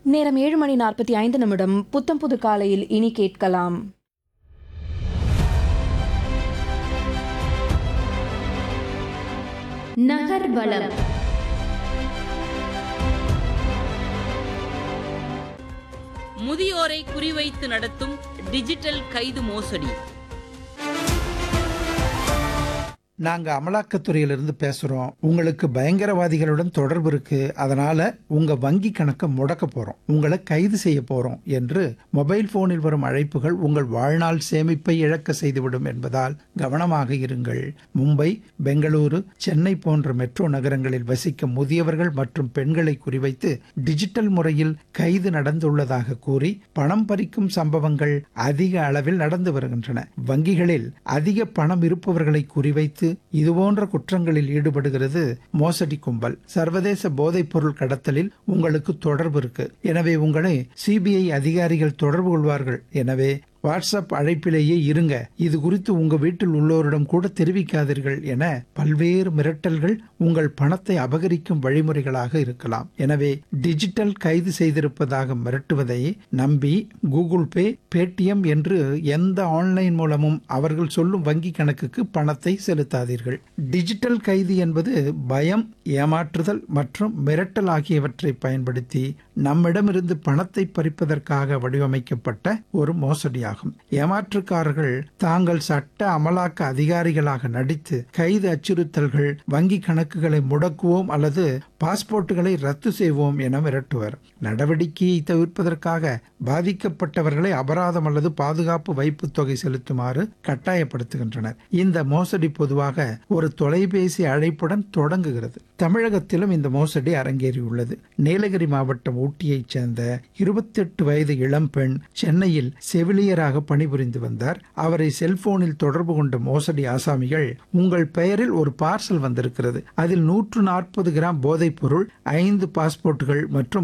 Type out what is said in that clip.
நேரம் ஏழு மணி நாற்பத்தி ஐந்து நிமிடம் புத்தம் புது காலையில் இனி கேட்கலாம் நகர்வலம் முதியோரை குறிவைத்து நடத்தும் டிஜிட்டல் கைது மோசடி நாங்க அமலாக்கத்துறையிலிருந்து பேசுறோம் உங்களுக்கு பயங்கரவாதிகளுடன் தொடர்பு இருக்கு அதனால உங்க வங்கி கணக்கை முடக்க போறோம் உங்களை கைது செய்ய போறோம் என்று மொபைல் போனில் வரும் அழைப்புகள் உங்கள் வாழ்நாள் சேமிப்பை இழக்க செய்துவிடும் என்பதால் கவனமாக இருங்கள் மும்பை பெங்களூரு சென்னை போன்ற மெட்ரோ நகரங்களில் வசிக்கும் முதியவர்கள் மற்றும் பெண்களை குறிவைத்து டிஜிட்டல் முறையில் கைது நடந்துள்ளதாக கூறி பணம் பறிக்கும் சம்பவங்கள் அதிக அளவில் நடந்து வருகின்றன வங்கிகளில் அதிக பணம் இருப்பவர்களை குறிவைத்து இதுபோன்ற குற்றங்களில் ஈடுபடுகிறது மோசடி கும்பல் சர்வதேச போதைப் பொருள் கடத்தலில் உங்களுக்கு தொடர்பு இருக்கு எனவே உங்களை சிபிஐ அதிகாரிகள் தொடர்பு கொள்வார்கள் எனவே வாட்ஸ்அப் அழைப்பிலேயே இருங்க இது குறித்து உங்க வீட்டில் உள்ளோரிடம் கூட தெரிவிக்காதீர்கள் என பல்வேறு மிரட்டல்கள் உங்கள் பணத்தை அபகரிக்கும் வழிமுறைகளாக இருக்கலாம் எனவே டிஜிட்டல் கைது செய்திருப்பதாக மிரட்டுவதை நம்பி கூகுள் பே பேடிஎம் என்று எந்த ஆன்லைன் மூலமும் அவர்கள் சொல்லும் வங்கி கணக்குக்கு பணத்தை செலுத்தாதீர்கள் டிஜிட்டல் கைது என்பது பயம் ஏமாற்றுதல் மற்றும் மிரட்டல் ஆகியவற்றை பயன்படுத்தி நம்மிடமிருந்து பணத்தை பறிப்பதற்காக வடிவமைக்கப்பட்ட ஒரு மோசடியாகும் ஏமாற்றுக்காரர்கள் தாங்கள் சட்ட அமலாக்க அதிகாரிகளாக நடித்து கைது அச்சுறுத்தல்கள் வங்கி கணக்குகளை முடக்குவோம் அல்லது பாஸ்போர்ட்டுகளை ரத்து செய்வோம் என மிரட்டுவர் நடவடிக்கையை தவிர்ப்பதற்காக பாதிக்கப்பட்டவர்களை அபராதம் அல்லது பாதுகாப்பு வைப்பு தொகை செலுத்துமாறு கட்டாயப்படுத்துகின்றனர் இந்த மோசடி பொதுவாக ஒரு தொலைபேசி அழைப்புடன் தொடங்குகிறது தமிழகத்திலும் இந்த மோசடி அரங்கேறியுள்ளது நீலகிரி மாவட்டம் ஊட்டியைச் சேர்ந்த இருபத்தி எட்டு வயது இளம்பெண் சென்னையில் செவிலியராக பணிபுரிந்து வந்தார் அவரை செல்போனில் தொடர்பு கொண்ட மோசடி ஆசாமிகள் உங்கள் பெயரில் ஒரு பார்சல் வந்திருக்கிறது அதில் நூற்று நாற்பது கிராம் போதைப் பொருள் ஐந்து பாஸ்போர்ட்டுகள் மற்றும்